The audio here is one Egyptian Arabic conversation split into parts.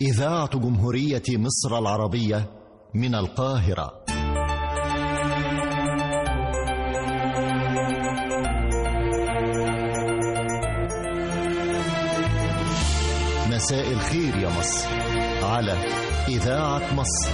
إذاعة جمهورية مصر العربية من القاهرة مساء الخير يا مصر على إذاعة مصر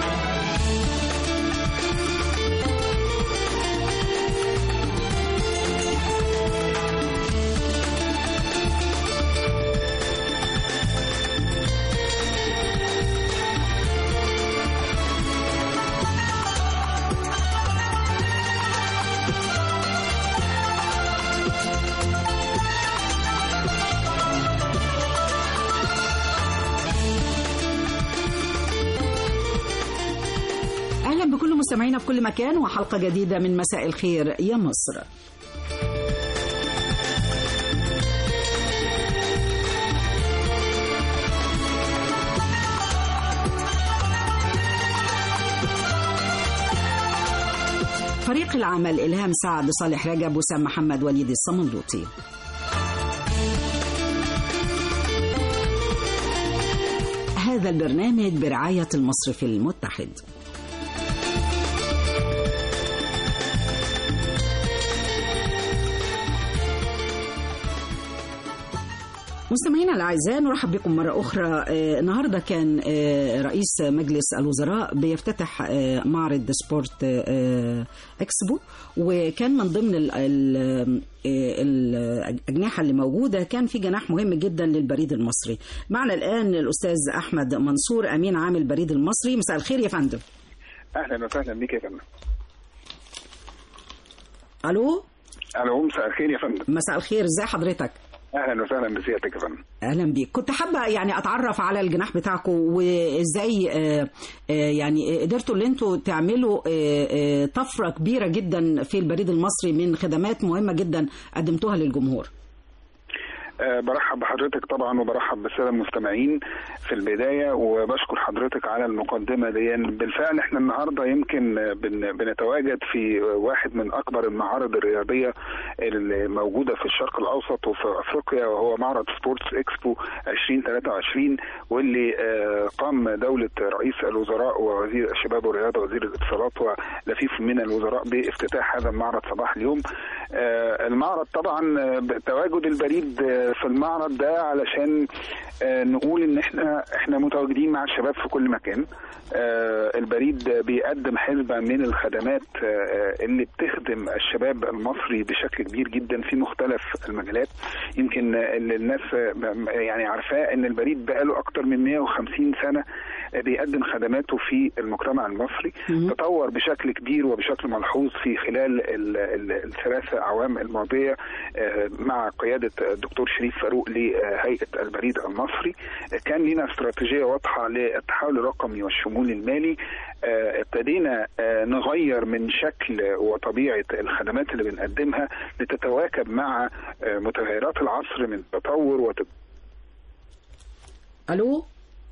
اهلا بكل مستمعينا في كل مكان وحلقه جديده من مساء الخير يا مصر فريق العمل إلهام سعد صالح رجب وسام محمد وليد الصمندوطي هذا البرنامج برعاية المصرف المتحد مستمعينا الاعزاء نرحب بكم مره اخرى آه، النهارده كان آه، رئيس مجلس الوزراء بيفتتح آه، معرض سبورت آه، اكسبو وكان من ضمن ال- ال- آه، الاجنحه اللي موجوده كان في جناح مهم جدا للبريد المصري معنا الان الاستاذ احمد منصور امين عام البريد المصري مساء الخير يا فندم اهلا وسهلا بيك يا فندم الو الو مساء الخير يا فندم مساء الخير ازي حضرتك اهلا وسهلا بسيادتك يا فندم اهلا بيك كنت حابه يعني اتعرف على الجناح بتاعكم وازاي آه، آه، يعني قدرتوا ان انتوا تعملوا آه، آه، طفره كبيره جدا في البريد المصري من خدمات مهمه جدا قدمتوها للجمهور أه برحب بحضرتك طبعا وبرحب بالساده المستمعين في البدايه وبشكر حضرتك على المقدمه دي يعني بالفعل احنا النهارده يمكن بن بنتواجد في واحد من اكبر المعارض الرياضيه الموجوده في الشرق الاوسط وفي افريقيا وهو معرض سبورتس اكسبو 2023 واللي آه، قام دوله رئيس الوزراء ووزير الشباب والرياضه وزير الاتصالات ولفيف من الوزراء بافتتاح هذا المعرض صباح اليوم آه، المعرض طبعا آه، تواجد البريد آه، في المعرض ده علشان آه، نقول ان احنا احنا متواجدين مع الشباب في كل مكان آه، البريد بيقدم حزبة من الخدمات آه، اللي بتخدم الشباب المصري بشكل كبير جدا في مختلف المجالات يمكن آه، اللي الناس آه، يعني عارفاه ان البريد بقاله اكتر من 150 سنة آه، بيقدم خدماته في المجتمع المصري تطور بشكل كبير وبشكل ملحوظ في خلال ال- ال- الثلاث اعوام الماضيه آه، مع قياده الدكتور شريف فاروق لهيئه البريد المصري آه، كان لنا استراتيجيه واضحه للتحول الرقمي والشمول المالي آه، ابتدينا آه، نغير من شكل وطبيعه الخدمات اللي بنقدمها لتتواكب مع آه، متغيرات العصر من تطور وت... الو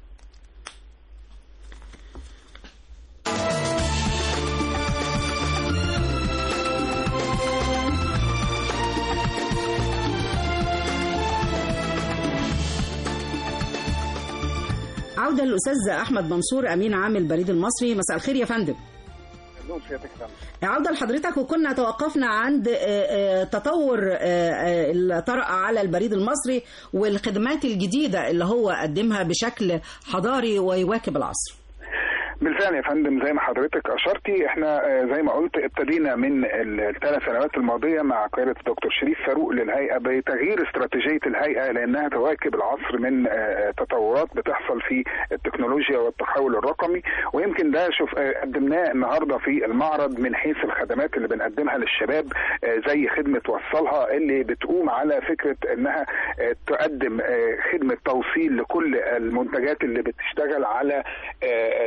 عودة للأستاذ أحمد منصور أمين عام البريد المصري مساء الخير يا فندم عودة لحضرتك وكنا توقفنا عند آه، آه، تطور آه، آه، اللي طرأ على البريد المصري والخدمات الجديدة اللي هو قدمها بشكل حضاري ويواكب العصر بالفعل يا فندم زي ما حضرتك اشرتي احنا آه، زي ما قلت ابتدينا من الثلاث سنوات الماضيه مع قياده الدكتور شريف فاروق للهيئه بتغيير استراتيجيه الهيئه لانها تواكب العصر من آه، تطورات بتحصل في التكنولوجيا والتحول الرقمي ويمكن ده شوف آه، قدمناه النهارده في المعرض من حيث الخدمات اللي بنقدمها للشباب آه، زي خدمه وصلها اللي بتقوم على فكره انها آه، تقدم آه، خدمه توصيل لكل المنتجات اللي بتشتغل على آه، التجاره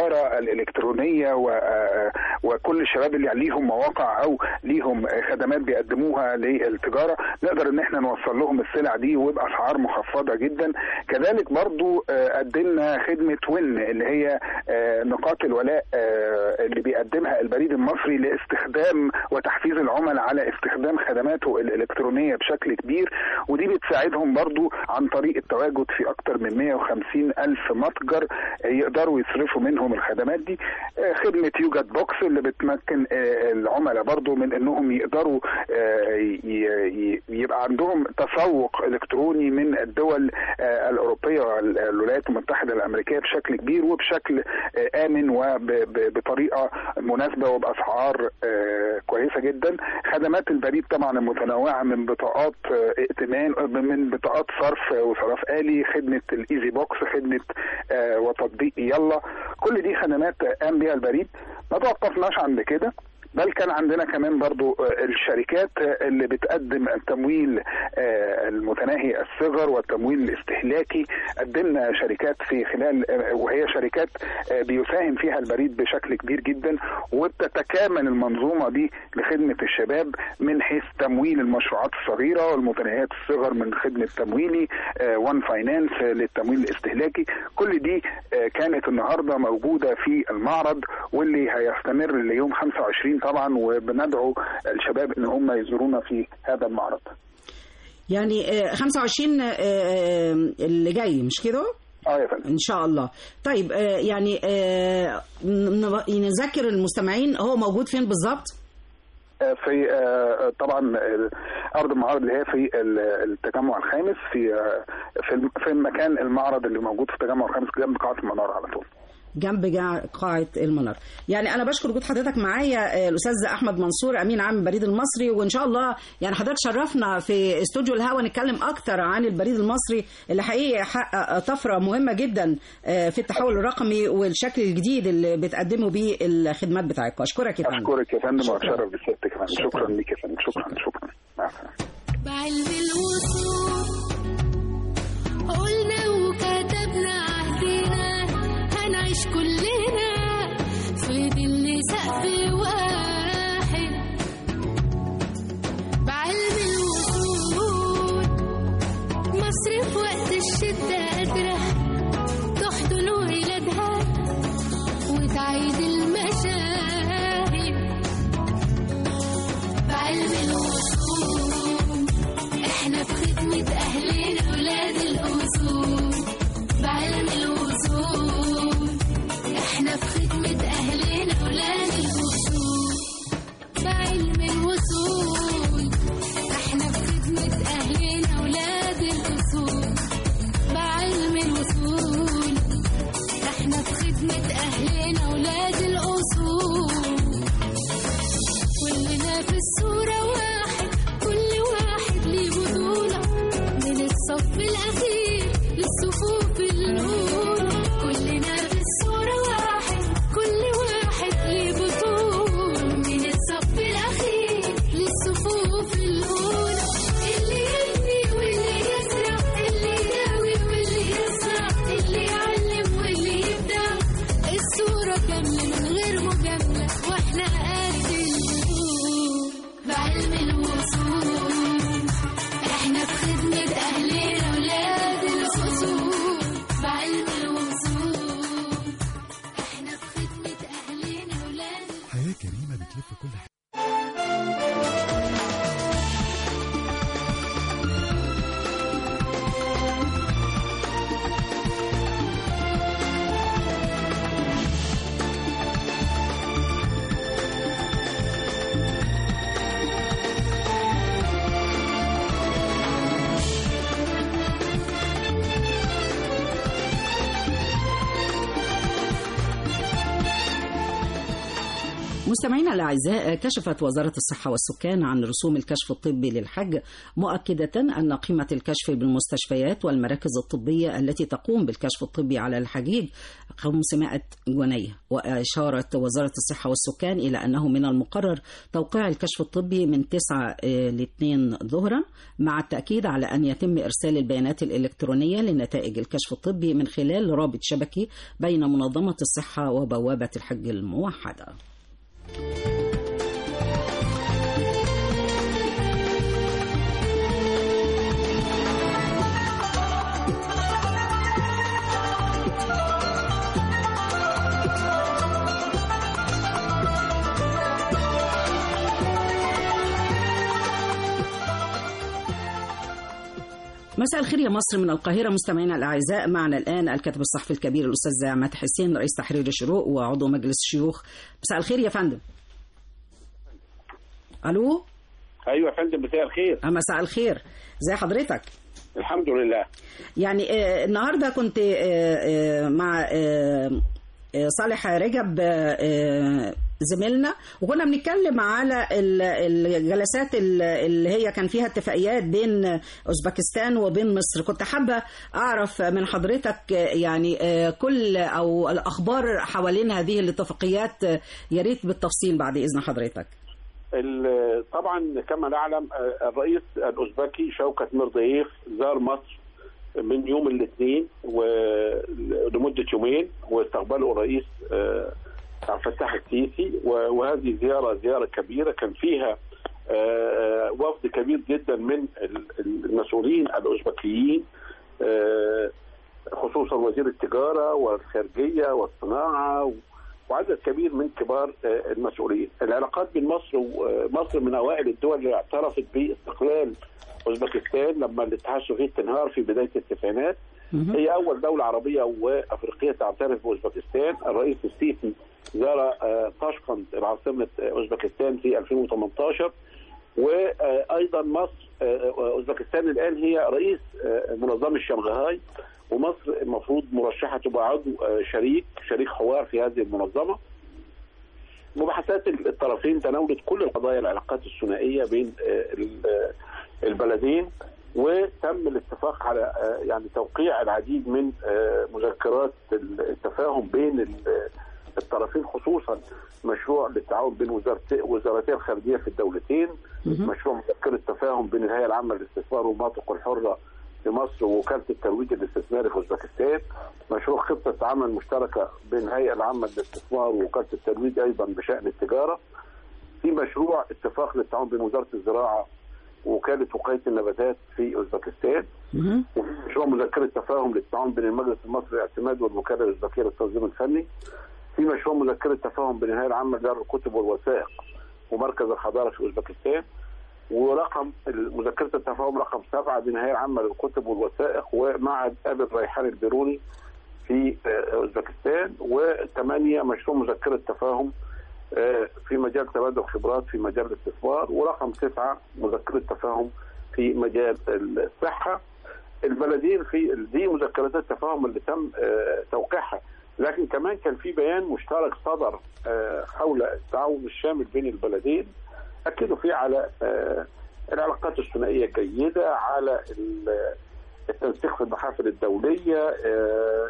التجاره الالكترونيه و- آه، وكل الشباب اللي ليهم مواقع او ليهم آه، خدمات بيقدموها للتجاره نقدر ان احنا نوصل لهم السلع دي وباسعار مخفضه جدا كذلك برضو آه، قدمنا خدمه وين اللي هي آه، نقاط الولاء آه، اللي بيقدمها البريد المصري لاستخدام وتحفيز العملاء على استخدام خدماته الالكترونيه بشكل كبير ودي بتساعدهم برضو عن طريق التواجد في اكثر من 150 الف متجر آه، يقدروا يصرفوا منهم الخدمات دي آه، خدمه يوجد بوكس اللي بتمكن آه، العملاء برضو من انهم يقدروا آه، ي- ي- يبقى عندهم تسوق الكتروني من الدول آه، الاوروبيه والولايات المتحده الامريكيه بشكل كبير وبشكل آه، امن وبطريقه مناسبه وباسعار آه، كويسه جدا خدمات البريد طبعا المتنوعه من بطاقات آه، ائتمان آه، من بطاقات صرف وصرف آلي خدمه الايزي بوكس خدمه آه، وتطبيق يلا كل دي خدمات قام بها البريد ما توقفناش عند كده بل كان عندنا كمان برضو آه، الشركات آه، اللي بتقدم التمويل آه، المتناهي الصغر والتمويل الاستهلاكي قدمنا شركات في خلال آه، وهي شركات آه، بيساهم فيها البريد بشكل كبير جدا وبتتكامل المنظومة دي لخدمة الشباب من حيث تمويل المشروعات الصغيرة والمتناهيات الصغر من خدمة تمويلي وان فاينانس للتمويل الاستهلاكي كل دي آه، كانت النهاردة موجودة في المعرض واللي هيستمر ليوم 25 طبعا وبندعو الشباب ان هم يزورونا في هذا المعرض يعني آه، 25 آه، آه، اللي جاي مش كده؟ اه يا فندم ان شاء الله طيب آه، يعني آه، ن- نذكر المستمعين هو موجود فين بالظبط آه، في آه، طبعا آه، ارض المعارض اللي هي في ال- التجمع الخامس في آه، في الم- في مكان المعرض اللي موجود في التجمع الخامس جنب قاعه المناره على طول جنب جا- قاعة المنار يعني أنا بشكر وجود حضرتك معايا آه، الأستاذ أحمد منصور أمين عام البريد المصري وإن شاء الله يعني حضرتك شرفنا في استوديو الهوا نتكلم أكتر عن البريد المصري اللي حقيقي حقق طفرة مهمة جدا آه، في التحول الرقمي والشكل الجديد اللي بتقدموا بيه الخدمات بتاعتكم أشكرك يا فندم اشكرك يا فندم شكراً. واتشرف بسيادتك يا فندم شكراً. شكرا ليك يا فندم شكرا شكرا مع السلامه بعلم الوصول قلنا وكتبنا عهدنا هنعيش كلنا في ظل سقف واحد بعلم الوصول مصر في وقت الشدة قادرة تحضن ولادها وتعيد المشاهد بعلم الوصول احنا في خدمة اهلنا ولاد الاصول بعلم مستمعينا الاعزاء كشفت وزاره الصحه والسكان عن رسوم الكشف الطبي للحج مؤكده ان قيمه الكشف بالمستشفيات والمراكز الطبيه التي تقوم بالكشف الطبي على الحجيج 500 جنيه واشارت وزاره الصحه والسكان الى انه من المقرر توقيع الكشف الطبي من 9 ل 2 ظهرا مع التاكيد على ان يتم ارسال البيانات الالكترونيه لنتائج الكشف الطبي من خلال رابط شبكي بين منظمه الصحه وبوابه الحج الموحده مساء الخير يا مصر من القاهرة مستمعينا الأعزاء معنا الآن الكاتب الصحفي الكبير الأستاذ عماد حسين رئيس تحرير الشروق وعضو مجلس الشيوخ مساء الخير يا فندم ألو ايوه يا فندم مساء الخير آه، مساء الخير ازي حضرتك الحمد لله يعني آه، النهارده كنت آه، آه، مع آه، آه، صالح رجب آه، آه، زميلنا وكنا بنتكلم على ال- الجلسات ال- اللي هي كان فيها اتفاقيات بين اوزبكستان وبين مصر كنت حابه اعرف من حضرتك آه، يعني آه، كل او الاخبار حوالين هذه الاتفاقيات آه، يا ريت بالتفصيل بعد اذن حضرتك ال- طبعا كما نعلم آه، الرئيس الاوزبكي شوكت ميردييف زار مصر من يوم الاثنين ولمده يومين واستقبله الرئيس آه، عبد الفتاح السيسي و- وهذه زياره زياره كبيره كان فيها آه، وفد كبير جدا من ال- المسؤولين الاوزبكيين آه، خصوصا وزير التجاره والخارجيه والصناعه وعدد كبير من كبار آه، المسؤولين. العلاقات بين مصر ومصر من اوائل الدول اللي اعترفت باستقلال اوزبكستان لما الاتحاد السوفيتي انهار في بدايه التسعينات. هي اول دوله عربيه وافريقيه تعترف باوزبكستان، الرئيس السيسي زار آه، طاشقند العاصمه آه، اوزبكستان في 2018 وايضا مصر آه، اوزبكستان الان هي رئيس آه، منظمه شنغهاي ومصر المفروض مرشحه تبقى عضو آه، شريك شريك حوار في هذه المنظمه. مباحثات الطرفين تناولت كل القضايا العلاقات الثنائيه بين آه، ال- آه، البلدين وتم الاتفاق على آه، يعني توقيع العديد من آه، مذكرات التفاهم بين ال- الطرفين خصوصا مشروع للتعاون بين وزارتي وزارتي الخارجيه في الدولتين مشروع مذكره تفاهم بين الهيئه العامه للاستثمار والمناطق الحره في مصر ووكاله الترويج الاستثماري في اوزبكستان مشروع خطه عمل مشتركه بين الهيئه العامه للاستثمار ووكاله الترويج ايضا بشان التجاره في مشروع اتفاق للتعاون بين وزاره الزراعه ووكاله وقايه النباتات في اوزبكستان وفي مشروع مذكره تفاهم للتعاون بين المجلس المصري للاعتماد والوكاله الاوزبكيه للتنظيم الفني في مشروع مذكره تفاهم بين الهيئه العامه لدار الكتب والوثائق ومركز الحضاره في اوزبكستان ورقم مذكره التفاهم رقم سبعه بين الهيئه العامه للكتب والوثائق ومعهد ابي الريحان البيروني في آه، اوزبكستان وثمانيه مشروع مذكره تفاهم آه، في مجال تبادل خبرات في مجال الاستثمار ورقم تسعه مذكره تفاهم في مجال الصحه البلدين في دي مذكرات التفاهم اللي تم آه، توقيعها لكن كمان كان في بيان مشترك صدر آه، حول التعاون الشامل بين البلدين اكدوا فيه على آه، العلاقات الثنائيه الجيده على ال- التنسيق في المحافل الدوليه آه،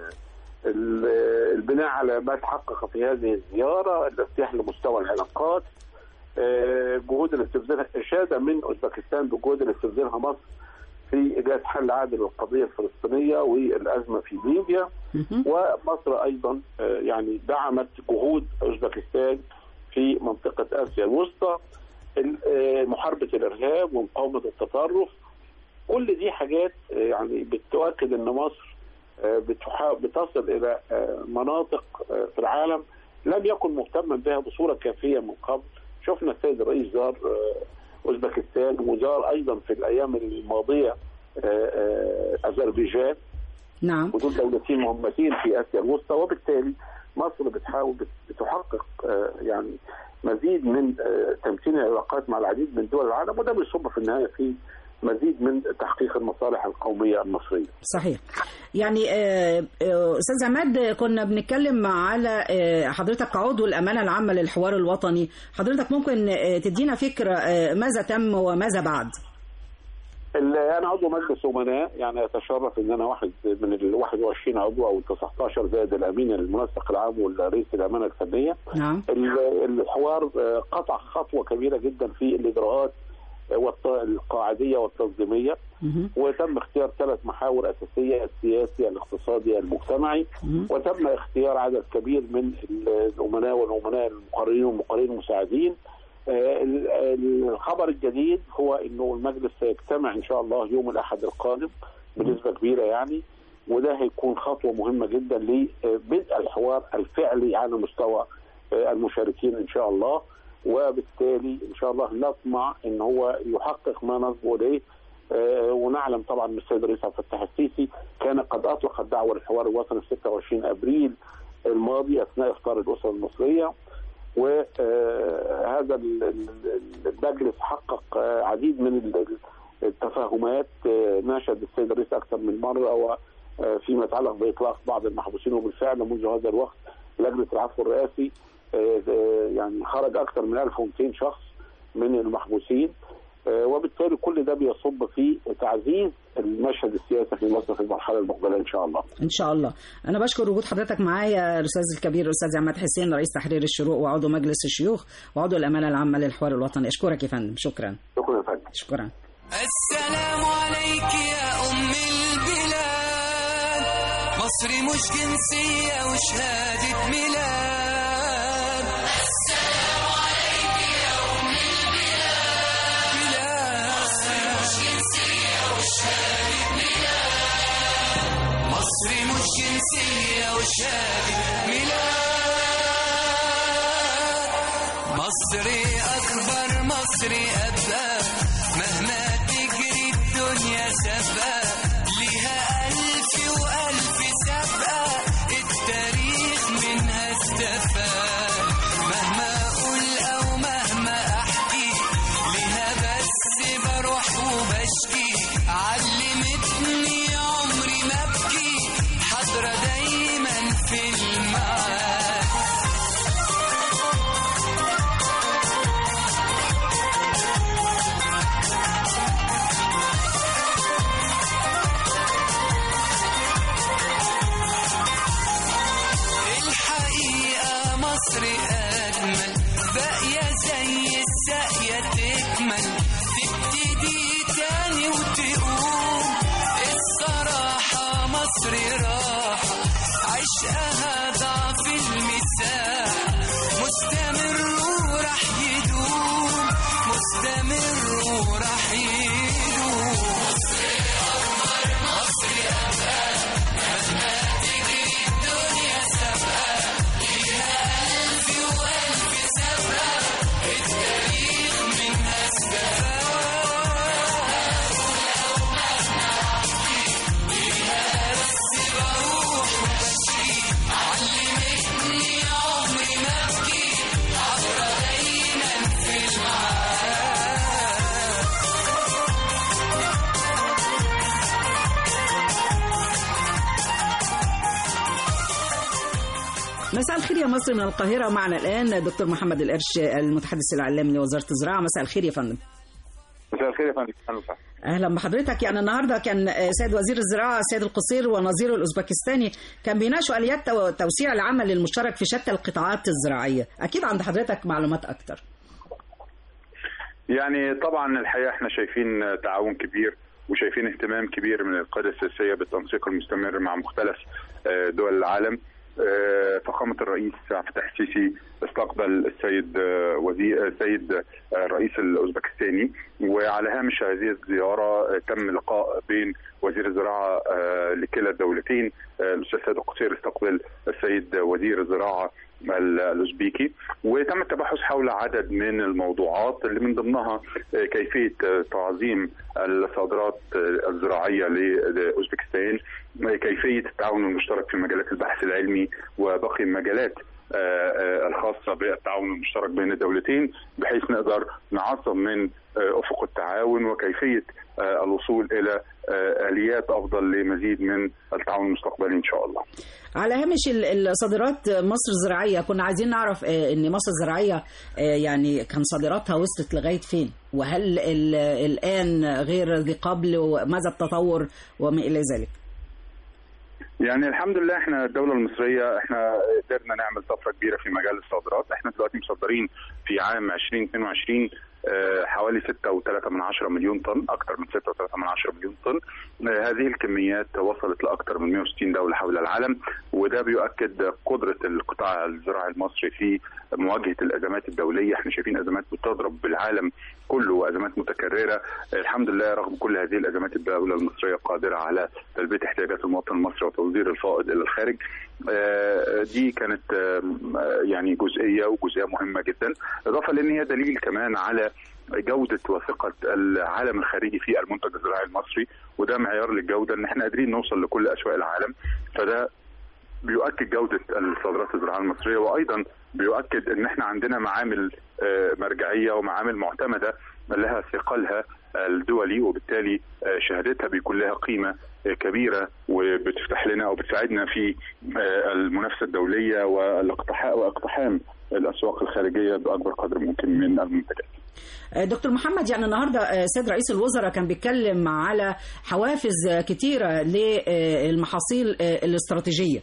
ال- البناء على ما تحقق في هذه الزياره الارتياح لمستوى العلاقات آه، جهود اللي بتبذلها اشاده من اوزبكستان بجهود اللي بتبذلها مصر في ايجاد حل عادل للقضيه الفلسطينيه والازمه في ليبيا ومصر ايضا آه، يعني دعمت جهود اوزبكستان في منطقه اسيا الوسطى ال- آه، محاربه الارهاب ومقاومه التطرف كل دي حاجات آه، يعني بتؤكد ان مصر آه، بتحا- بتصل الى آه، مناطق آه، في العالم لم يكن مهتما بها بصوره كافيه من قبل شفنا السيد الرئيس زار آه، اوزبكستان وزار ايضا في الايام الماضيه آه، آه، اذربيجان نعم ودول دولتين مهمتين في اسيا الوسطى وبالتالي مصر بتحاول بت- بتحقق آه، يعني مزيد من آه، تمكين العلاقات مع العديد من دول العالم وده بيصب في النهايه في مزيد من تحقيق المصالح القوميه المصريه. صحيح يعني آه، آه، استاذ عماد كنا بنتكلم على آه، حضرتك كعضو الامانه العامه للحوار الوطني حضرتك ممكن آه، تدينا فكره آه، ماذا تم وماذا بعد ال- انا عضو مجلس امناء يعني اتشرف ان انا واحد من ال 21 عضو او ال 19 زائد الامين المنسق العام والرئيس الامانه الفنيه نعم ال- الحوار آه، قطع خطوه كبيره جدا في الاجراءات آه، والت- القاعديه والتنظيميه مهم. وتم اختيار ثلاث محاور اساسيه السياسي الاقتصادي المجتمعي مهم. وتم اختيار عدد كبير من ال- الامناء والامناء المقررين والمقررين المساعدين آه، ال- ال- الخبر الجديد هو انه المجلس سيجتمع ان شاء الله يوم الاحد القادم بنسبه كبيره يعني وده هيكون خطوه مهمه جدا لبدء الحوار الفعلي على مستوى آه، المشاركين ان شاء الله وبالتالي ان شاء الله نطمع ان هو يحقق ما نصبو اليه آه، ونعلم طبعا من السيد الرئيس عبد الفتاح السيسي كان قد اطلق الدعوه للحوار الوطني في 26 ابريل الماضي اثناء افطار الاسره المصريه وهذا المجلس حقق آه، عديد من ال- التفاهمات آه، ناشد السيد الرئيس اكثر من مره وفيما يتعلق باطلاق بعض المحبوسين وبالفعل منذ هذا الوقت لجنه العفو الرئاسي آه، آه، يعني خرج اكثر من 1200 شخص من المحبوسين آه، وبالتالي كل ده بيصب في تعزيز المشهد السياسي في مصر في المرحله المقبله ان شاء الله. ان شاء الله انا بشكر وجود حضرتك معايا الاستاذ الكبير الاستاذ عماد حسين رئيس تحرير الشروق وعضو مجلس الشيوخ وعضو الامانه العامه للحوار الوطني اشكرك يا فندم شكرا شكرا يا فندم. شكرا السلام عليك يا أم البلاد مصر مش جنسية وشهادة ميلاد السلام عليك يا أم البلاد مصر مش جنسية وشهادة ميلاد مصر مش جنسية وشهادة ميلاد مصري أكبر مصري أبقى مهما تجري الدنيا سبقة ليها ألف وألف سبقة التاريخ منها استفاد مهما أقول أو مهما أحكي ليها بس بروح وبشكي علمتني عمري ما أبكي حاضرة دايما في المعاد الحقيقة مصر أجمل باقية زي الساقية تكمل تبتدي تاني وتقوم الصراحة مصر راحة عشقها ضعف المساحة مستمر وراح يدوم مستمر وراح يدوم مصر أكبر مصر أبقى مهما تجري الدنيا سابقة ليها ألف وألف سابقة التاريخ منها استفاد ولو مهما أحكي ليها بس بروح وبشكي علمتني عمري ما أبكي عبرة دايما في المعاد مساء الخير يا مصر من القاهرة معنا الآن الدكتور محمد القرش المتحدث الإعلامي لوزارة الزراعة مساء الخير يا فندم مساء الخير يا فندم أهلا وسهلا. اهلا بحضرتك يعني النهارده كان آه، سيد وزير الزراعه السيد القصير ونظيره الاوزبكستاني كان بيناقشوا اليات تو- توسيع العمل المشترك في شتى القطاعات الزراعيه اكيد عند حضرتك معلومات اكتر يعني طبعا الحقيقه احنا شايفين تعاون كبير وشايفين اهتمام كبير من القياده السياسيه بالتنسيق المستمر مع مختلف آه، دول العالم آه، فخامه الرئيس عبد الفتاح السيسي استقبل السيد آه، وزير السيد آه، الرئيس الاوزبكستاني وعلى هامش هذه الزياره آه، تم لقاء بين وزير الزراعه آه، لكلا الدولتين آه، الاستاذ سيد القصير استقبل السيد وزير الزراعه ال- الاوزبيكي وتم التبحث حول عدد من الموضوعات اللي من ضمنها آه، كيفيه آه، تعظيم الصادرات آه، الزراعيه لاوزبكستان آه، كيفيه التعاون المشترك في مجالات البحث العلمي وباقي المجالات آه، آه، الخاصه بالتعاون المشترك بين الدولتين بحيث نقدر نعظم من آه، افق التعاون وكيفيه آه، الوصول الى آه، اليات افضل لمزيد من التعاون المستقبلي ان شاء الله. على هامش ال- الصادرات مصر الزراعيه كنا عايزين نعرف آه، ان مصر الزراعيه آه، يعني كان صادراتها وصلت لغايه فين وهل ال- الان غير ذي قبل وماذا التطور وما الى ذلك يعني الحمد لله احنا الدولة المصرية احنا قدرنا نعمل طفرة كبيرة في مجال الصادرات، احنا دلوقتي مصدرين في عام 2022 آه، حوالي 6.3 من عشرة مليون طن أكثر من 6.3 من عشرة مليون طن آه، هذه الكميات وصلت لأكثر من 160 دولة حول العالم وده بيؤكد قدرة القطاع الزراعي المصري في مواجهة الأزمات الدولية احنا شايفين أزمات بتضرب بالعالم كله وأزمات متكررة آه، الحمد لله رغم كل هذه الأزمات الدولة المصرية قادرة على تلبية احتياجات المواطن المصري وتصدير الفائض إلى الخارج آه، دي كانت آه، يعني جزئية وجزئية مهمة جدا إضافة لأن هي دليل كمان على جودة وثقة العالم الخارجي في المنتج الزراعي المصري وده معيار للجودة ان احنا قادرين نوصل لكل اسواق العالم فده بيؤكد جودة الصادرات الزراعية المصرية وايضا بيؤكد ان احنا عندنا معامل آه، مرجعية ومعامل معتمدة لها ثقلها الدولي وبالتالي آه، شهادتها بيكون لها قيمة آه، كبيرة وبتفتح لنا او بتساعدنا في آه، المنافسة الدولية والاقتحام واقتحام الاسواق الخارجية باكبر قدر ممكن من المنتجات. آه، دكتور محمد يعني النهارده آه، سيد رئيس الوزراء كان بيتكلم على حوافز آه، كتيره للمحاصيل آه، الاستراتيجيه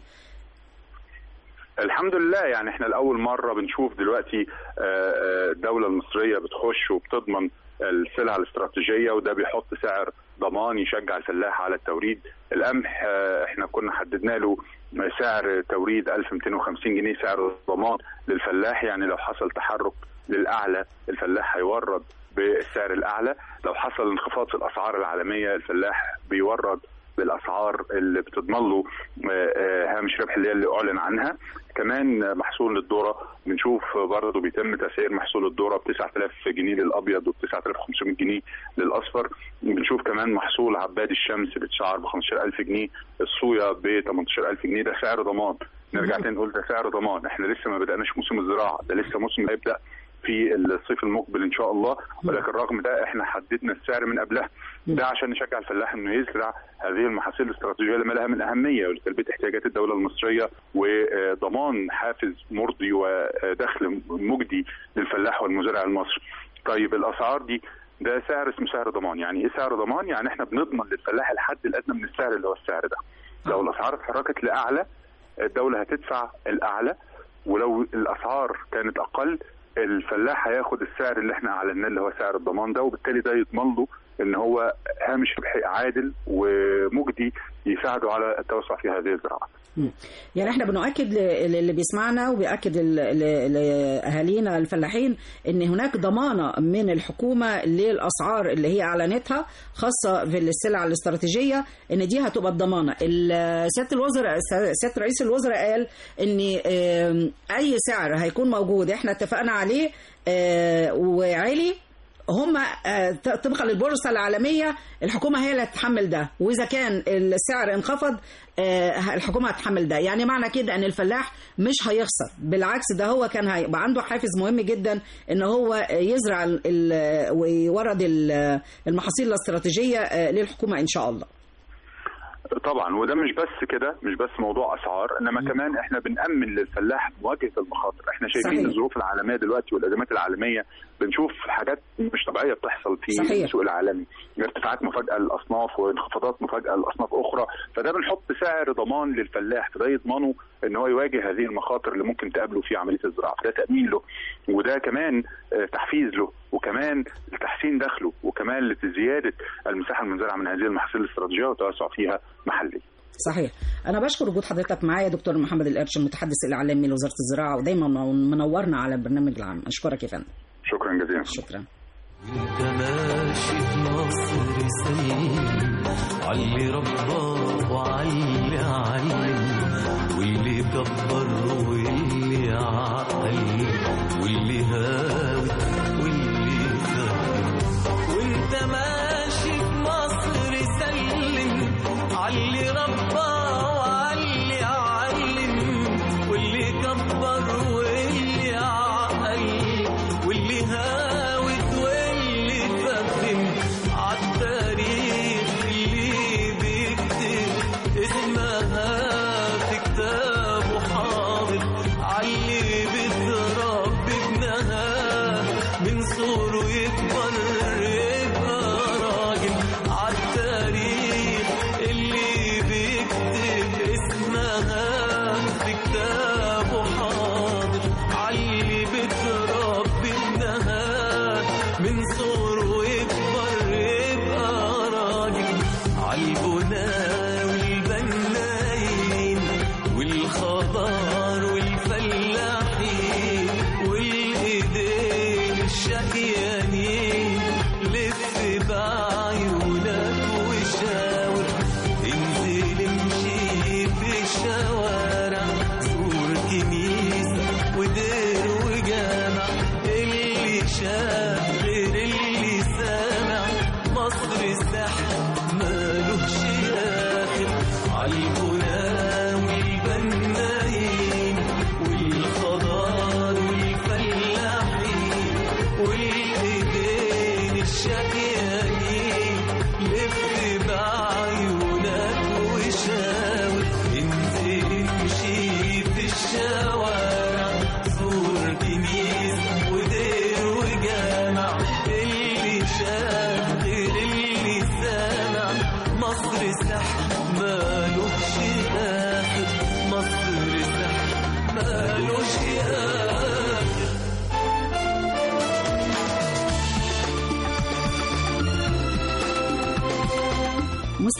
الحمد لله يعني احنا لاول مره بنشوف دلوقتي آه، آه، الدوله المصريه بتخش وبتضمن السلع الاستراتيجيه وده بيحط سعر ضمان يشجع الفلاح على التوريد القمح آه، احنا كنا حددنا له سعر توريد 1250 جنيه سعر ضمان للفلاح يعني لو حصل تحرك للاعلى الفلاح هيورد بالسعر الاعلى لو حصل انخفاض في الاسعار العالميه الفلاح بيورد بالاسعار اللي بتضمن له آه، آه، هامش ربح اللي هي اللي اعلن عنها كمان آه، محصول الذره بنشوف برضه بيتم تسعير محصول الذره ب 9000 جنيه للابيض وب 9500 جنيه للاصفر بنشوف كمان محصول عباد الشمس بتسعر ب 15000 جنيه الصويا ب 18000 جنيه ده سعر ضمان نرجع تاني نقول ده سعر ضمان احنا لسه ما بدأناش موسم الزراعه ده لسه موسم هيبدأ في الصيف المقبل ان شاء الله ولكن رغم ده احنا حددنا السعر من قبلها ده عشان نشجع الفلاح انه يزرع هذه المحاصيل الاستراتيجيه اللي لها من اهميه ولتلبيه احتياجات الدوله المصريه وضمان حافز مرضي ودخل مجدي للفلاح والمزارع المصري. طيب الاسعار دي ده سعر اسمه سعر ضمان يعني ايه سعر ضمان يعني احنا بنضمن للفلاح الحد الادنى من السعر اللي هو السعر ده لو الاسعار اتحركت لاعلى الدوله هتدفع الاعلى ولو الاسعار كانت اقل الفلاح هياخد السعر اللي احنا اعلناه اللي هو سعر الضمان ده وبالتالي ده يضمن له ان هو هامش ربح عادل ومجدي يساعده على التوسع في هذه الزراعه. مم. يعني احنا بنؤكد ل- للي بيسمعنا وبيأكد ل- ل- لأهالينا الفلاحين ان هناك ضمانة من الحكومة للأسعار اللي هي أعلنتها خاصة في السلع الاستراتيجية ان دي هتبقى الضمانة ال- سيادة الوزراء سيادة رئيس الوزراء قال ان آم، اي سعر هيكون موجود احنا اتفقنا عليه آه، وعلي هم آه، ط- طبقا للبورصه العالميه الحكومه هي اللي هتتحمل ده واذا كان السعر انخفض آه، الحكومه هتتحمل ده يعني معنى كده ان الفلاح مش هيخسر بالعكس ده هو كان هيبقى عنده حافز مهم جدا ان هو يزرع ال- ال- ويورد ال- المحاصيل الاستراتيجيه آه، للحكومه ان شاء الله طبعا وده مش بس كده مش بس موضوع اسعار انما كمان احنا بنامن للفلاح مواجهه المخاطر احنا شايفين صحيح. الظروف العالميه دلوقتي والازمات العالميه بنشوف حاجات مش طبيعيه بتحصل في صحيح. السوق العالمي ارتفاعات مفاجاه للاصناف وانخفاضات مفاجاه لاصناف اخرى فده بنحط سعر ضمان للفلاح فده يضمنه ان هو يواجه هذه المخاطر اللي ممكن تقابله في عمليه الزراعه فده تامين له وده كمان آه، تحفيز له وكمان لتحسين دخله وكمان لزياده المساحه المنزرعه من هذه المحاصيل الاستراتيجيه والتوسع فيها محليا صحيح انا بشكر وجود حضرتك معايا دكتور محمد القرش المتحدث الاعلامي لوزاره الزراعه ودايما منورنا على البرنامج العام اشكرك يا فندم شكرا جزيلا شكرا وانت ماشي في مصر سليم علي رباه وعلي علم واللي كبر واللي عقل واللي هاوي واللي فهم وانت ماشي في مصر سلم علي رباه وعلي علم واللي كبر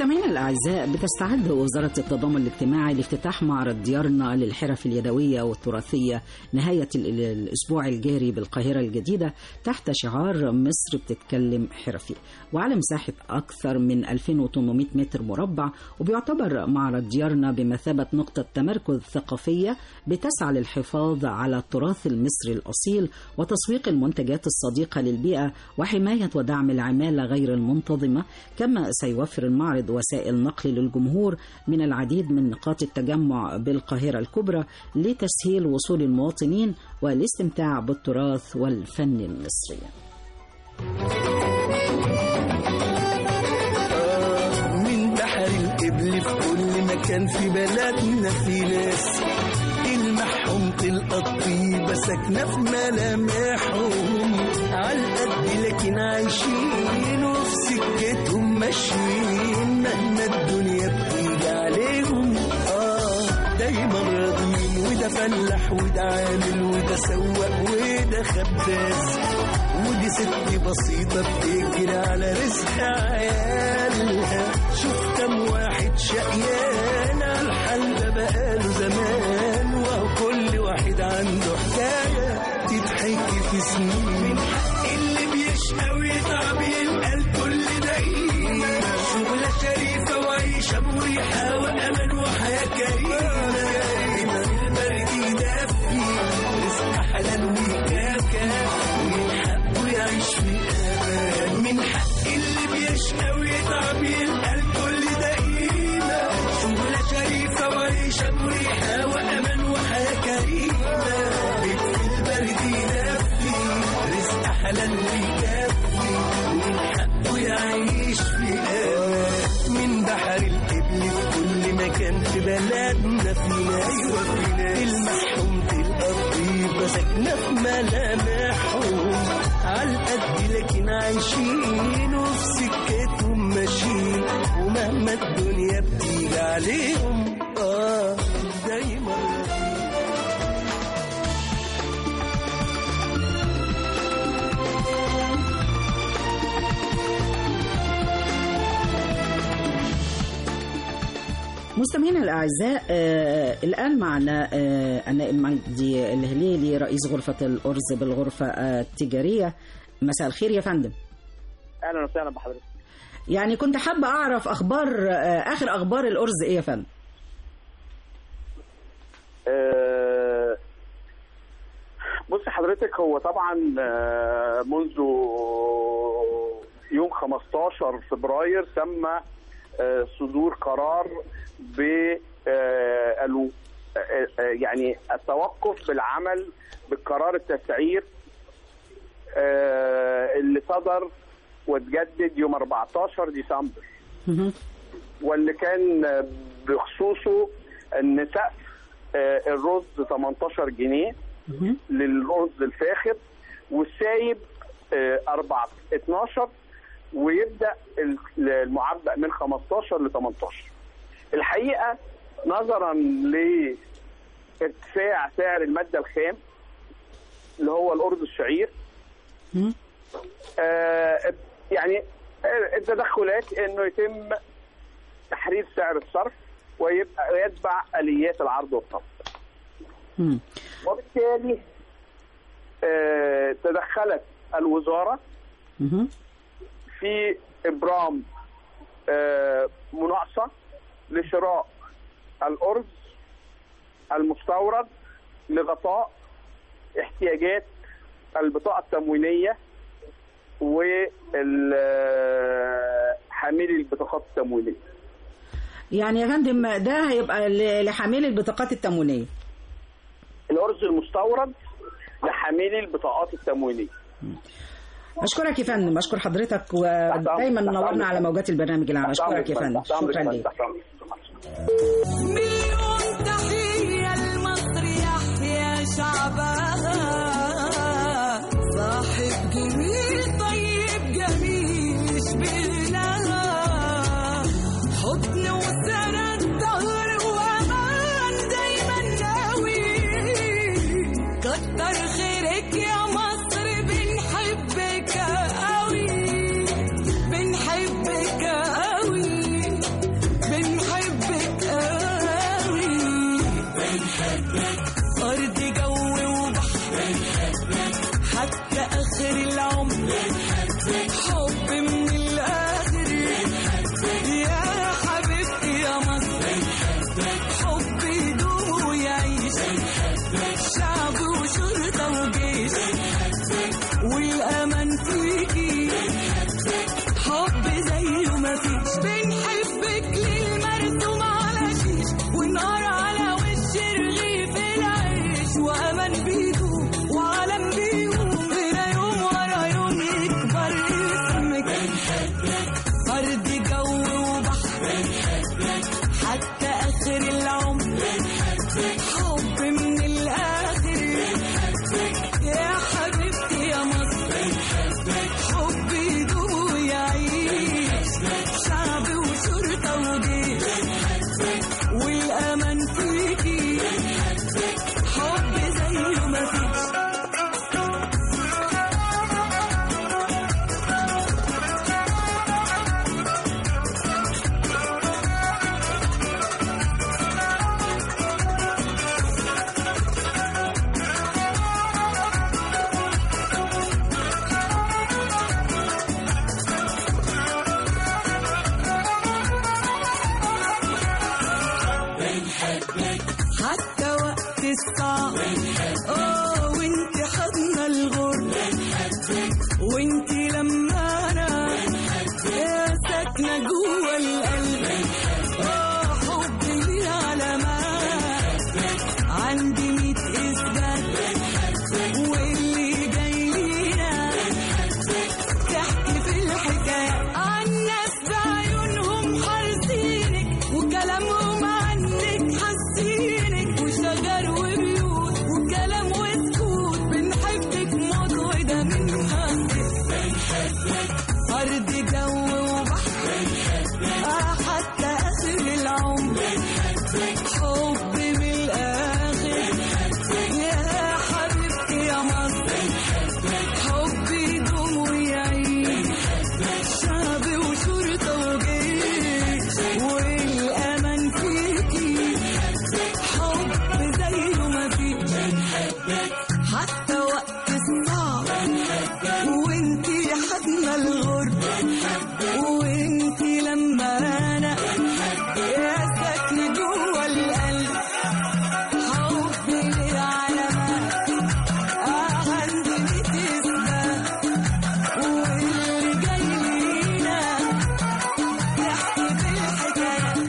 مستمعينا الأعزاء بتستعد وزارة التضامن الاجتماعي لافتتاح معرض ديارنا للحرف اليدوية والتراثية نهاية ال- ال- الأسبوع الجاري بالقاهرة الجديدة تحت شعار مصر بتتكلم حرفي وعلى مساحة أكثر من 2800 متر مربع وبيعتبر معرض ديارنا بمثابة نقطة تمركز ثقافية بتسعى للحفاظ على التراث المصري الأصيل وتسويق المنتجات الصديقة للبيئة وحماية ودعم العمالة غير المنتظمة كما سيوفر المعرض وسائل نقل للجمهور من العديد من نقاط التجمع بالقاهرة الكبرى لتسهيل وصول المواطنين والاستمتاع بالتراث والفن المصري من بحر القبل في كل مكان في بلدنا في ناس المحهم تلقى الطيبة ساكنة في ملامحهم عالقد لكن عايشين وفي سكتهم ماشيين مهما الدنيا بتيجي عليهم اه دايما راضيين وده فلاح وده عامل وده سواق وده خباز ودي ست بسيطة بتجري على رزق عيالها شوف كم واحد شقيان على الحال ده بقاله زمان وهو كل واحد عنده حكاية تتحكي في سنين من حق اللي بيشقى ويتعب يلقى الكل دقيقة شغلة شريفة وعيشة مريحة وأمان وحياة كريمة البرد يدفي رزق حلال ويكافى ومن حقه يعيش في أمان من حق اللي بيشقى ويتعب يلقى الكل دقيقة شغلة شريفة وعيشة مريحة وأمان وحياة كريمة بيت في البرد يدفي رزق حلال ويكفي ومن حقه يعيش في أمان من بحر القبل في كل مكان في بلدنا في ناس المحروم تلقى الطيبة ساكنة في ملامحهم عالقد لكن عايشين وفي سكتهم ماشيين ومهما الدنيا بتيجي عليهم اه دايما راضيين مستمعينا الأعزاء آه الآن معنا آه النائب مجدي الهليلي رئيس غرفة الأرز بالغرفة آه التجارية مساء الخير يا فندم اهلا وسهلا بحضرتك يعني كنت حابة أعرف أخبار آه آخر أخبار الأرز إيه يا فندم آه، بص حضرتك هو طبعا آه، منذ يوم 15 فبراير تم آه، صدور قرار ب آه، الو- آه، آه، يعني التوقف بالعمل بالقرار التسعير آه، اللي صدر واتجدد يوم 14 ديسمبر مهم. واللي كان بخصوصه ان سقف آه، الرز 18 جنيه مهم. للرز الفاخر والسايب آه، 4 12 ويبدا ال- المعبأ من 15 ل 18 الحقيقه نظرا لارتفاع سعر الماده الخام اللي هو الارز الشعير مم. آه، يعني آه، التدخلات انه يتم تحرير سعر الصرف ويبقى ويتبع اليات العرض والطلب مم. وبالتالي آه، تدخلت الوزاره مهم. في ابرام آه، مناقصه لشراء الارز المستورد لغطاء احتياجات البطاقه التموينيه وحاملي البطاقات التموينيه يعني يا فندم ده هيبقى ل- لحاملي البطاقات التموينية الارز المستورد لحاملي البطاقات التموينيه أشكرك يا فندم أشكر حضرتك ودايما تحت منورنا أمرك. على موجات البرنامج العام أشكرك يا فندم تحت أمرك، شكرا لك تحت أمرك. مليون تحية لمصر يحيى شعبها صاحب جميل طيب جميل يشبه لها حضن وسند ظهر وأمان دايما ناوي كتر خيرك يا مصر بنحبك قوي بنحبك قوي أرض جو وبحر حتى آخر العمر حب من الآخر يا حبيبتي يا مصر حب يدوم ويعيش شعب وشرطة وجيش والأمان فيكي حب زيه مفيش بنحبك للمرسوم على شيش ونار على وش رغيف العيش وأمان بيكو وعالم بيهم غير يوم ورا يوم يكبر اسمك أرض جو وبحر حتى آخر العمر حب من الآخر يا حبيبتي يا مصر حب يدوم ويعيش شعب وشرطة وجيش والأمان فيكي حب زيه مفيش حتى وقت الصعب اه وانت حضن الغرب وانت لما انا يا ساكنه جوه القلب اه حبي ليه علامات عندي ميت اثبات واللي جاي لينا تحكي في الحكاية عن ناس بعيونهم حارسينك وكلامهم عنك حاسينك وشجر وبيوت وكلام وسكوت بنحبك موت وده من حقك أرض جو وبحر آه حتى آخر العمر حب من الآخر يا حبيبتي يا مصر حب يدوم ويعيش شعب وشرطة وجيش والأمان فيكي حب زيه مفيش حتى وقت الصعب وانتي حضن الغرب وانتي لما انا يا ساكنة جوه القلب حبي ليه علامات آه عندي ميت إثبات واللي جاي لينا يحكي في الحكاية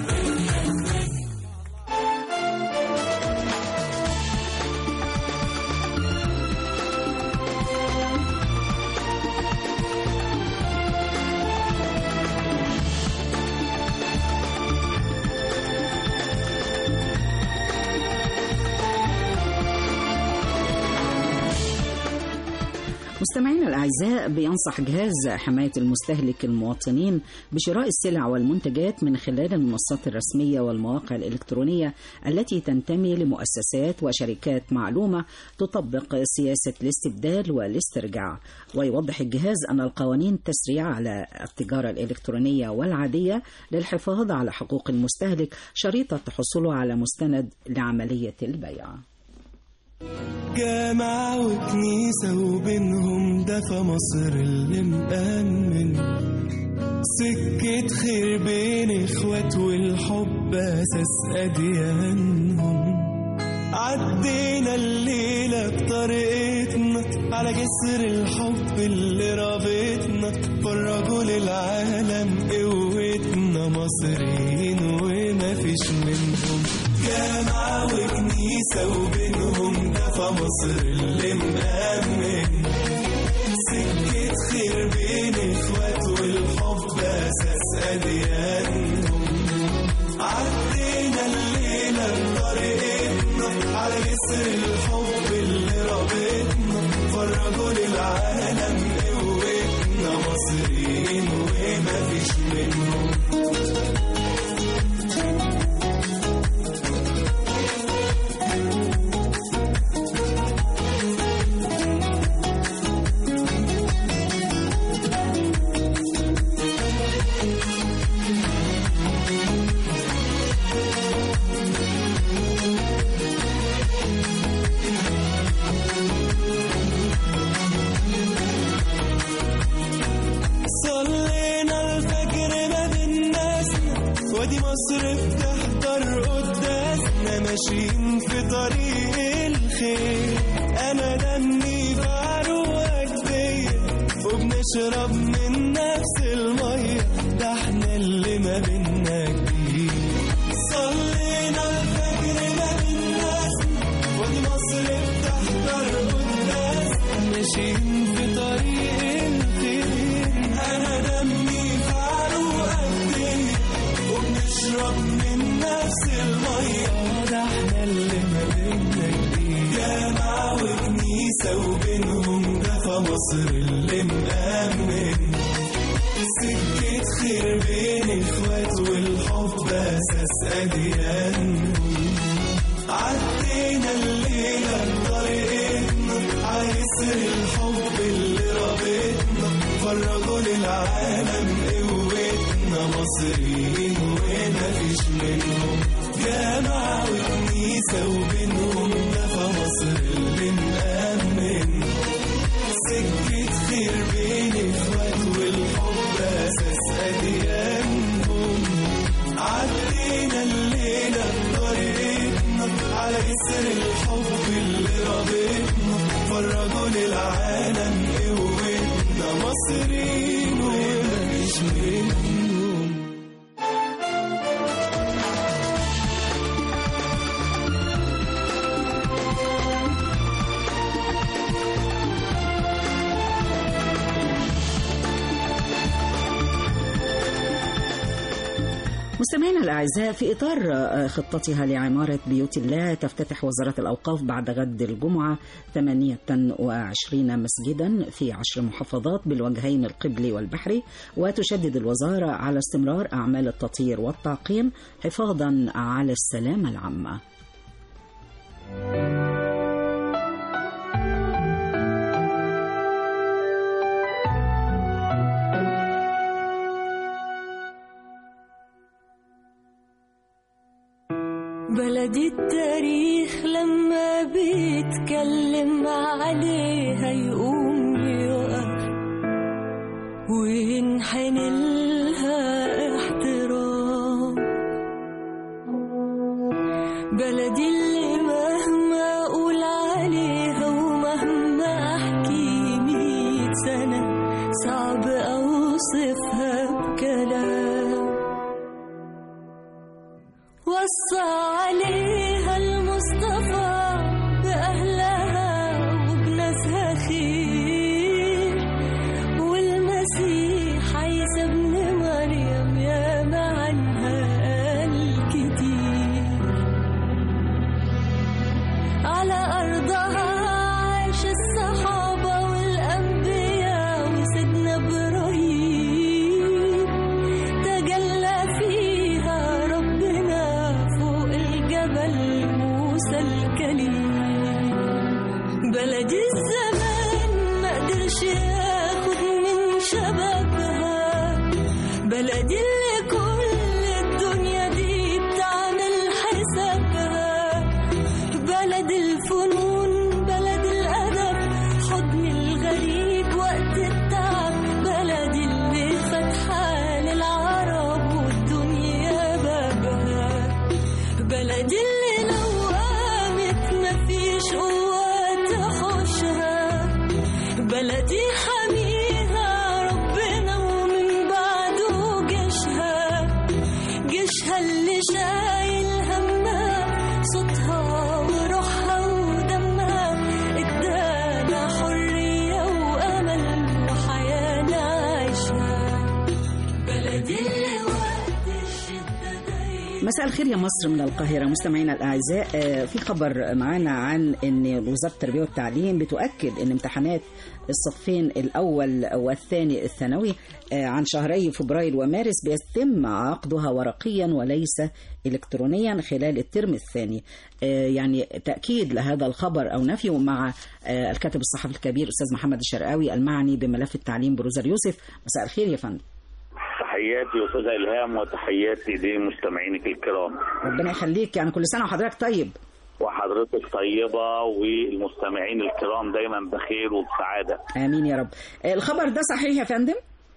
مستمعينا الأعزاء بينصح جهاز حماية المستهلك المواطنين بشراء السلع والمنتجات من خلال المنصات الرسمية والمواقع الإلكترونية التي تنتمي لمؤسسات وشركات معلومة تطبق سياسة الاستبدال والاسترجاع ويوضح الجهاز أن القوانين تسريع على التجارة الإلكترونية والعادية للحفاظ على حقوق المستهلك شريطة حصوله على مستند لعملية البيع جامعة وكنيسة وبينهم ده في مصر اللي مأمن سكة خير بين اخوات والحب اساس اديانهم عدينا الليلة بطريقتنا على جسر الحب اللي رابطنا فرجوا للعالم قوتنا مصريين وما فيش منهم جامعة وكنيسة وبينهم ده في مصر اللي مأمن سكة خير بين اخوات والحب اساس اديانهم عدينا الليلة بطريقتنا على جسر الحب اللي رابطنا فرجوا للعالم قوتنا مصريين وما فيش منهم الخير انا دمي بعروقك بيا وبنشرب من نفس المية ده احنا اللي ما بينا كتير صلينا الفجر ما بالناس ودي مصر بتحضر قداس ماشيين في طريق الخير انا دمي في عروقك بيا وبنشرب من نفس المية ده احنا اللي ما بينا كتير جامعة وكنيسة وبينهم ده في مصر اللي مأمن سكة خير بين اخوات والحب اساس اديانهم عدينا الليلة بطريقتنا عايسر الحب اللي رابطنا فرجوا للعالم قوتنا مصريين ومفيش منهم جامعة وكنيسة وبينهم ده في مصر اللي مأمن سكة خير بين اخوات والحب اساس اديانهم عدينا الليلة بطريقتنا على جسر الحب اللي رابطنا فرجوا للعالم قوتنا مصريين ومفيش منهم مستمعينا الأعزاء في إطار آه، خطتها لعمارة بيوت الله تفتتح وزارة الأوقاف بعد غد الجمعة 28 مسجدا في عشر محافظات بالوجهين القبلي والبحري وتشدد الوزارة على استمرار أعمال التطهير والتعقيم حفاظا على السلامة العامة بلدي التاريخ لما بيتكلم عليها يقوم يقف وينحني لها احترام بلدي اللي مهما اقول عليها ومهما احكي مية سنة صعب اوصفها بكلام وصى عليها المصطفى بأهلها وبناسها خير والمسيح عيسى ابن مريم يا عنها قال كتير على أرضها عاش الصحابة والأنبياء وسيدنا إبراهيم تجلى فيها ربنا فوق الجبل موسى الكليم بلدي الزمان ما قدرش ياخد من شبابها بلدي اللي كل الدنيا دي بتعمل حسابها بلد الفنون بلد الأدب حضن الغريب وقت التعب بلد اللي فاتحة للعرب والدنيا بابها بلد اللي لو قامت مفيش قوة تحوشها بلدي حميها ربنا ومن بعده جيشها جيشها اللي شايل همها صوتها وروحها ودمها ادانا حرية وأمل وحياة نعيشها بلدي اللي وقت الشدة دايما مساء الخير يا مصر من القاهرة مستمعينا الأعزاء آه، في خبر معانا عن أن وزارة التربية والتعليم بتؤكد أن امتحانات الصفين الأول والثاني الثانوي آه، عن شهري فبراير ومارس بيتم عقدها ورقيا وليس إلكترونيا خلال الترم الثاني آه، يعني تأكيد لهذا الخبر أو نفيه مع آه، الكاتب الصحفي الكبير أستاذ محمد الشرقاوي المعني بملف التعليم بروزر يوسف مساء الخير يا فندم تحياتي استاذه الهام وتحياتي لمستمعينك الكرام ربنا يخليك يعني كل سنة وحضرتك طيب وحضرتك طيبه والمستمعين الكرام دايما بخير وبسعاده آمين يا رب آه، الخبر ده صحيح يا فندم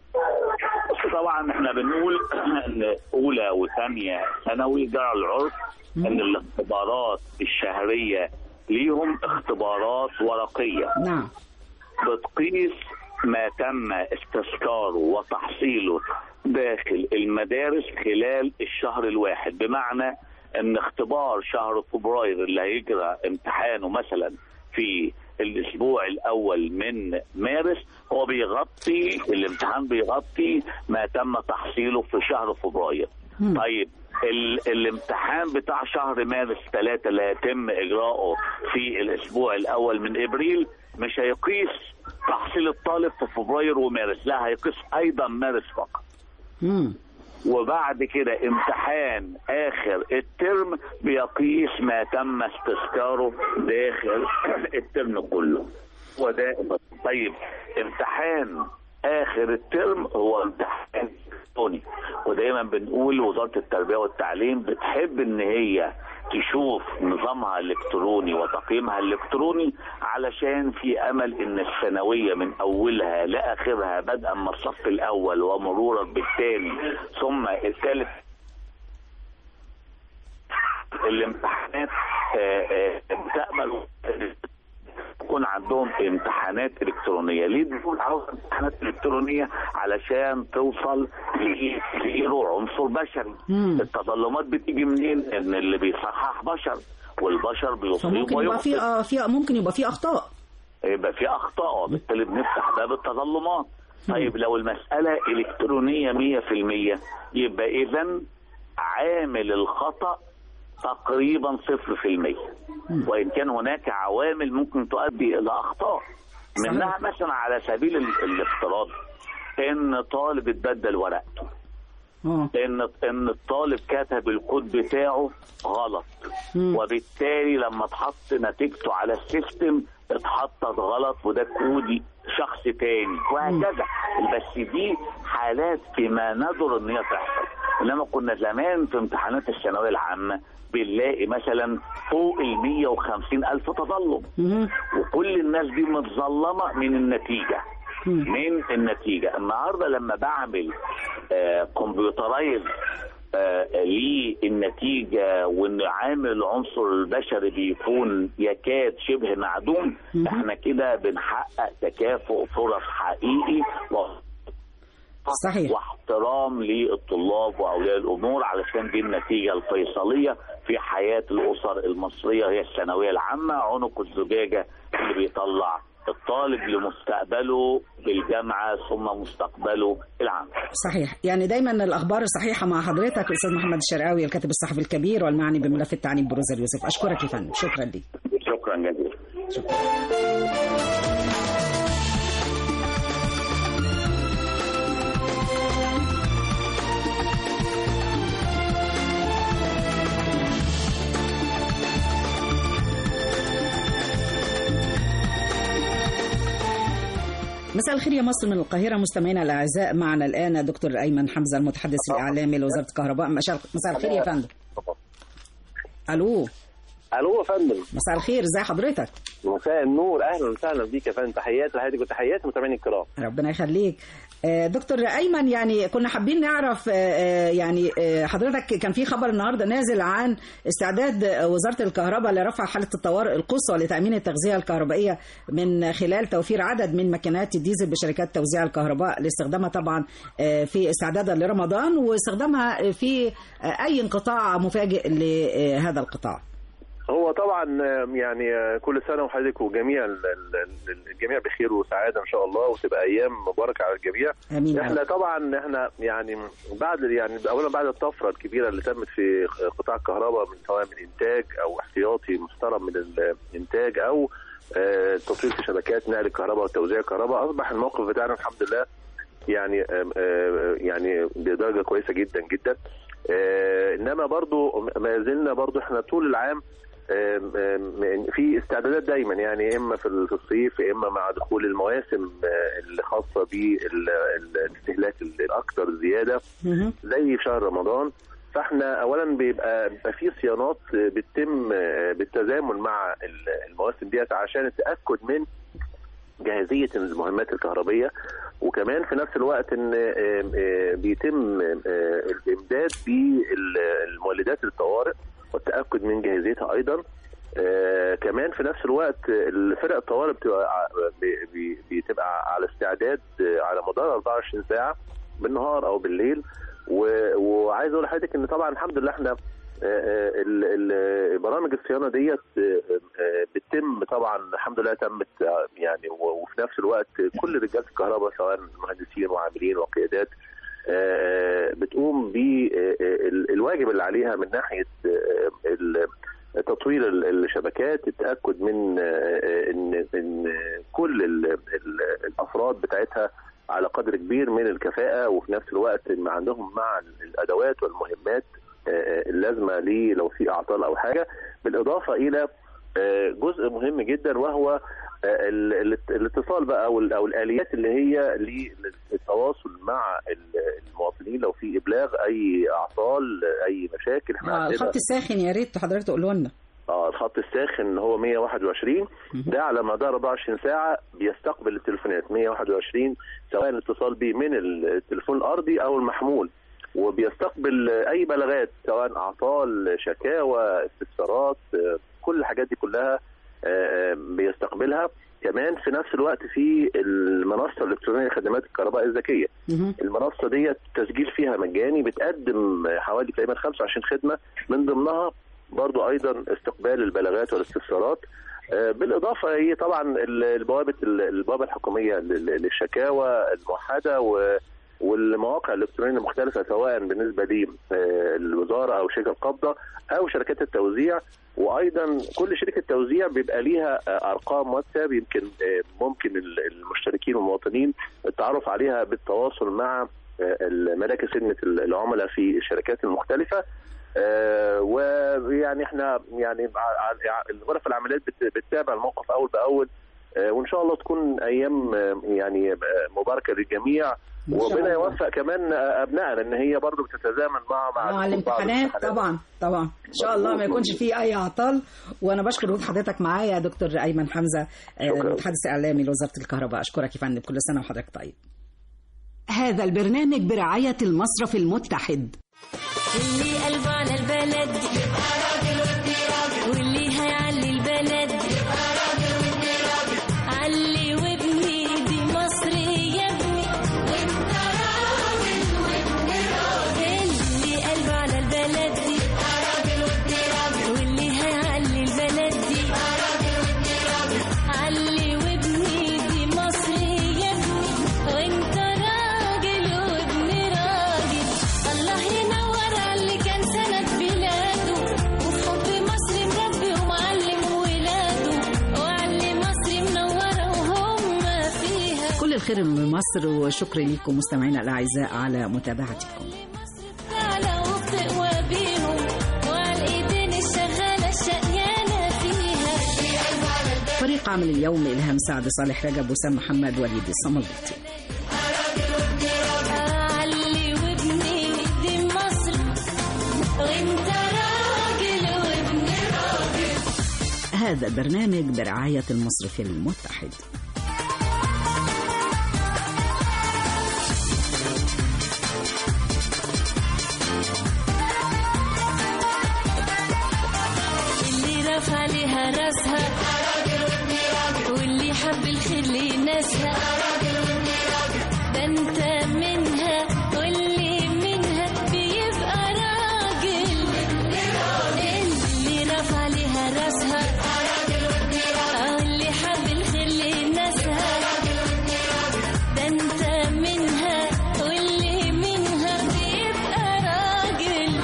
بس طبعا احنا بنقول ان اولى وثانيه ثانوي جرى العرف ان الاختبارات الشهريه ليهم اختبارات ورقيه نعم بتقيس ما تم استذكاره وتحصيله داخل المدارس خلال الشهر الواحد بمعنى ان اختبار شهر فبراير اللي هيجرى امتحانه مثلا في الاسبوع الاول من مارس هو بيغطي الامتحان بيغطي ما تم تحصيله في شهر فبراير طيب ال الامتحان بتاع شهر مارس ثلاثة اللي هيتم اجراؤه في الاسبوع الاول من ابريل مش هيقيس تحصيل الطالب في فبراير ومارس لا هيقيس ايضا مارس فقط مم. وبعد كده امتحان اخر الترم بيقيس ما تم استذكاره داخل الترم كله وده طيب امتحان اخر الترم هو امتحان الكتروني ودايما بنقول وزاره التربيه والتعليم بتحب ان هي تشوف نظامها الالكتروني وتقييمها الالكتروني علشان في امل ان الثانويه من اولها لاخرها بدءا من الصف الاول ومرورا بالثاني ثم الثالث الامتحانات آه، آه، تامل يكون عندهم امتحانات الكترونيه ليه بنقول عاوز امتحانات الكترونيه علشان توصل لزيرو عنصر بشري مم. التظلمات بتيجي منين ان اللي بيصحح بشر والبشر بيصيب فممكن يبقى في ويخطئ آه في ممكن يبقى في اخطاء يبقى في اخطاء وبالتالي بنفتح باب التظلمات طيب لو المساله الكترونيه 100% يبقى اذا عامل الخطا تقريبا 0% وان كان هناك عوامل ممكن تؤدي الى اخطاء منها مثلا على سبيل ال- الافتراض ان طالب اتبدل ورقته اه ان ان الطالب كتب الكود بتاعه غلط مم. وبالتالي لما اتحط نتيجته على السيستم اتحطت غلط وده كود شخص تاني وهكذا بس دي حالات فيما ندر ان هي تحصل انما كنا زمان في امتحانات الثانويه العامه بنلاقي مثلا فوق ال 150 الف تظلم مهم. وكل الناس دي متظلمه من النتيجه من النتيجه النهارده لما بعمل آه كمبيوترايز آه للنتيجه وان عامل العنصر البشري بيكون يكاد شبه معدوم احنا كده بنحقق تكافؤ فرص حقيقي و صحيح واحترام للطلاب واولياء الامور علشان دي النتيجه الفيصليه في حياه الاسر المصريه هي الثانويه العامه عنق الزجاجه اللي بيطلع الطالب لمستقبله بالجامعه ثم مستقبله العام. صحيح يعني دايما الاخبار الصحيحه مع حضرتك الاستاذ محمد الشرقاوي الكاتب الصحفي الكبير والمعني بملف التعليم بروز اليوسف اشكرك يا فندم شكرا لك شكرا جزيلا. مساء الخير يا مصر من القاهرة مستمعينا الأعزاء معنا الآن دكتور أيمن حمزة المتحدث الإعلامي لوزارة الكهرباء مساء مساء الخير يا فندم ألو الو يا فندم مساء الخير ازي حضرتك مساء النور اهلا وسهلا بيك يا فندم تحياتي لحياتك وتحياتي متابعيني الكرام ربنا يخليك آه، دكتور ايمن يعني كنا حابين نعرف آه، آه، يعني آه، حضرتك كان في خبر النهارده نازل عن استعداد وزاره الكهرباء لرفع حاله الطوارئ القصوى لتامين التغذيه الكهربائيه من خلال توفير عدد من ماكينات الديزل بشركات توزيع الكهرباء لاستخدامها طبعا آه، في استعدادا لرمضان واستخدامها في آه، اي انقطاع مفاجئ لهذا القطاع. هو طبعا آه، يعني آه، كل سنه وحضرتك وجميع ال- ال- ال- الجميع بخير وسعاده ان شاء الله وتبقى ايام مباركه على الجميع امين يا احنا رب. طبعا احنا يعني بعد يعني اولا بعد الطفره الكبيره اللي تمت في قطاع الكهرباء من سواء من انتاج او احتياطي محترم من الانتاج او آه، تطوير في شبكات نقل الكهرباء وتوزيع الكهرباء اصبح الموقف بتاعنا الحمد لله يعني آم، آه، يعني بدرجه كويسه جدا جدا آه، انما برضو ما زلنا برضو احنا طول العام آم، آم، في استعدادات دايما يعني اما في ال- في الصيف اما مع دخول المواسم آه، اللي خاصه بالاستهلاك الاكثر زياده مهم. زي في شهر رمضان فاحنا اولا بيبقى بيبقى في صيانات بتتم آه، بالتزامن مع ال- المواسم ديت عشان التاكد من جاهزيه المهمات الكهربيه وكمان في نفس الوقت ان آه، آه، بيتم آه، الامداد بالمولدات الطوارئ والتاكد من جاهزيتها ايضا آه كمان في نفس الوقت الفرق الطوارئ بتبقى ع- بي- بي- بتبقى على استعداد آه، على مدار 24 ساعه بالنهار او بالليل و- وعايز اقول لحضرتك ان طبعا الحمد لله احنا آه، آه، ال- ال- برامج الصيانه ديت آه، آه، بتتم طبعا الحمد لله تمت آه، يعني و- وفي نفس الوقت كل رجاله الكهرباء سواء مهندسين وعاملين وقيادات آه، بتقوم بالواجب اللي عليها من ناحيه آه، ال- تطوير ال- الشبكات التاكد من آه، ان ان كل ال- ال- الافراد بتاعتها على قدر كبير من الكفاءه وفي نفس الوقت ان عندهم مع الادوات والمهمات آه، اللازمه ليه لو في اعطال او حاجه بالاضافه الى آه، جزء مهم جدا وهو آه، ال- ال- الاتصال بقى او ال- او الاليات اللي هي للتواصل مع ال- المواطنين لو في ابلاغ اي اعطال اي مشاكل احنا آه، عندنا الخط الساخن يا ريت حضرتك تقولوا لنا اه الخط الساخن اللي هو 121 ده على مدار 24 ساعه بيستقبل التليفونات 121 سواء الاتصال به من التليفون الارضي او المحمول وبيستقبل اي بلاغات سواء اعطال شكاوى استفسارات آه، كل الحاجات دي كلها آه، آه، بيستقبلها كمان في نفس الوقت في المنصه الالكترونيه لخدمات الكهرباء الذكيه المنصه ديت التسجيل فيها مجاني بتقدم حوالي تقريبا 25 خدمه من ضمنها برضو ايضا استقبال البلاغات والاستفسارات آه، بالاضافه هي طبعا ال- البوابه البوابه الحكوميه لل- للشكاوى الموحده و والمواقع الالكترونيه المختلفه سواء بالنسبه للوزاره او شركه القبضه او شركات التوزيع وايضا كل شركه توزيع بيبقى ليها آه، ارقام واتساب يمكن آه، ممكن ال- المشتركين والمواطنين التعرف عليها بالتواصل مع آه، مراكز خدمه العملاء في الشركات المختلفه آه، ويعني احنا يعني ع- ع- الغرف العمليات بت- بتتابع الموقف اول باول آه، وان شاء الله تكون ايام آه، يعني آه، مباركه للجميع إن شاء وربنا الله. يوفق كمان آه، ابنائنا ان هي برضو بتتزامن مع مع مع بعض الامتحانات طبعا طبعا ان شاء الله ما يكونش فيه اي اعطال وانا بشكر وجود حضرتك معايا يا دكتور ايمن حمزه آه، المتحدث الاعلامي لوزاره الكهرباء اشكرك يا فندم كل سنه وحضرتك طيب هذا البرنامج برعايه المصرف المتحد اللي قلبه على البلد يبقى راجل وابن راجل واللي هيعلي البلد يبقى راجل وابن راجل علي وابني دي مصر يا ابني وانت راجل وابن راجل اللي قلبه على البلد يبقى راجل وابن راجل واللي هيعلي البلد يبقى راجل وابن راجل علي وابني دي مصر يا ابني وانت راجل وابن راجل الله ينور على اللي كان سند بلاده وفي حب مصر مربي ومعلم ولاده وعلي مصر منوره وهم فيها كل الخير من مصر وشكر لكم مستمعينا الاعزاء على متابعتكم على وبتقوى بيهم وعلى الايدين الشغاله الشقيانه فيها فريق عمل اليوم الهام سعد صالح رجب وسام محمد وليد الصملوطي علي وابني دي مصر وانت راجل وابن راجل هذا البرنامج برعايه المصرف المتحد اللي رفع لها راسها واللي حب الخير لناسها ده انت منها واللي منها بيبقى راجل اللي رفع لها راسها واللي حب الخير لناسها ده انت منها واللي منها بيبقى راجل